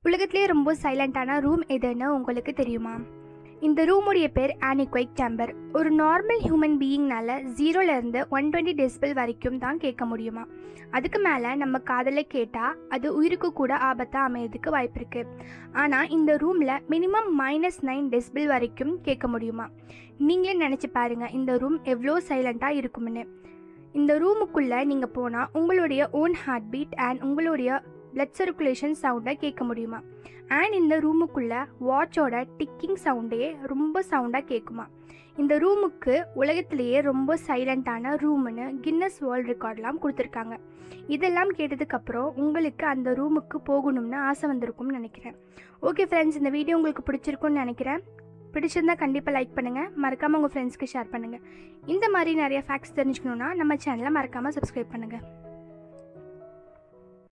உலகத்திலே ரொம்ப சைலண்ட்டான ரூம் எதுன்னு உங்களுக்கு தெரியுமா இந்த ரூமுடைய பேர் ஆனிக்வைக் சேம்பர் ஒரு நார்மல் ஹியூமன் பீயிங்னால ஜீரோலேருந்து ஒன் டுவெண்ட்டி டெசிபிள் வரைக்கும் தான் கேட்க முடியுமா அதுக்கு மேலே நம்ம காதில் கேட்டால் அது உயிருக்கு கூட ஆபத்தாக அமையறதுக்கு வாய்ப்பு இருக்குது ஆனால் இந்த ரூமில் மினிமம் மைனஸ் நைன் டெசிபிள் வரைக்கும் கேட்க முடியுமா நீங்களே நினச்சி பாருங்கள் இந்த ரூம் எவ்வளோ சைலண்ட்டாக இருக்கும்னு இந்த ரூமுக்குள்ளே நீங்கள் போனால் உங்களுடைய ஓன் ஹார்ட் பீட் அண்ட் உங்களுடைய பிளட் சர்க்குலேஷன் சவுண்டை கேட்க முடியுமா அண்ட் இந்த ரூமுக்குள்ளே வாட்சோட டிக்கிங் சவுண்டே ரொம்ப சவுண்டாக கேட்குமா இந்த ரூமுக்கு உலகத்திலேயே ரொம்ப சைலண்ட்டான ரூம்னு கின்னஸ் வேர்ல்ட் ரெக்கார்ட்லாம் கொடுத்துருக்காங்க இதெல்லாம் கேட்டதுக்கப்புறம் உங்களுக்கு அந்த ரூமுக்கு போகணும்னு ஆசை வந்திருக்கும்னு நினைக்கிறேன் ஓகே ஃப்ரெண்ட்ஸ் இந்த வீடியோ உங்களுக்கு பிடிச்சிருக்கும்னு நினைக்கிறேன் பிடிச்சிருந்தா கண்டிப்பாக லைக் பண்ணுங்கள் மறக்காமல் உங்கள் ஃப்ரெண்ட்ஸ்க்கு ஷேர் பண்ணுங்கள் இந்த மாதிரி நிறைய ஃபேக்ட்ஸ் தெரிஞ்சுக்கணுன்னா நம்ம சேனலை மறக்காமல் சப்ஸ்கிரைப் பண்ணுங்கள்